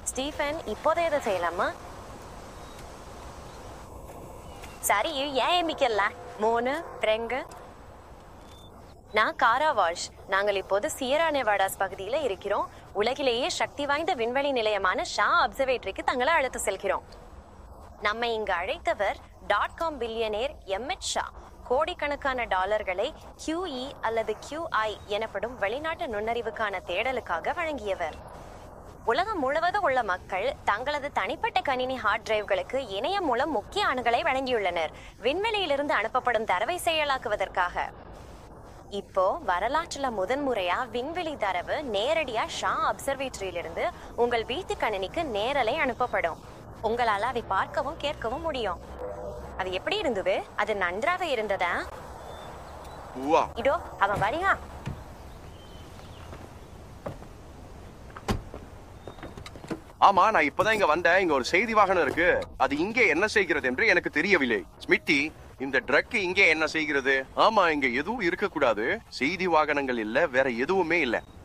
Stephen இப்போதே இதை செய்யலாமா சரி ஏன் எம்பிக்கல மூணு ரெங்க நான் காரா வாஷ் நாங்கள் இப்போது சியரா நெவாடாஸ் பகுதியில இருக்கிறோம் உலகிலேயே சக்தி வாய்ந்த விண்வெளி நிலையமான ஷா அப்சர்வேட்டரிக்கு தங்களை அழைத்து செல்கிறோம் நம்மை இங்கு அழைத்தவர் dot com billionaire MH Shah கோடிக்கணக்கான டாலர்களை QE அல்லது QI எனப்படும் வெளிநாட்டு நுண்ணறிவுக்கான தேடலுக்காக வழங்கியவர் உலகம் முழுவதும் உள்ள மக்கள் தங்களது தனிப்பட்ட கணினி ஹார்ட் டிரைவ்களுக்கு இணையம் மூலம் முக்கிய அணுகலை வழங்கியுள்ளனர் விண்வெளியிலிருந்து அனுப்பப்படும் தரவை செயலாக்குவதற்காக இப்போ வரலாற்றுல முதன்முறையா விண்வெளி தரவு நேரடியா ஷா அப்சர்வேட்டரியிலிருந்து உங்கள் வீட்டு கணினிக்கு நேரலை அனுப்பப்படும் உங்களால அதை பார்க்கவும் கேட்கவும் முடியும் அது எப்படி இருந்தது அது நன்றாக இருந்ததா வா இதோ அவன் வரியா ஆமா நான் இப்பதான் இங்க வந்தேன் இங்க ஒரு செய்தி வாகனம் இருக்கு அது இங்கே என்ன செய்கிறது என்று எனக்கு தெரியவில்லை ஸ்மிட்டி இந்த ட்ரக் இங்கே என்ன செய்கிறது ஆமா இங்க எதுவும் இருக்கக்கூடாது செய்தி வாகனங்கள் இல்ல வேற எதுவுமே இல்ல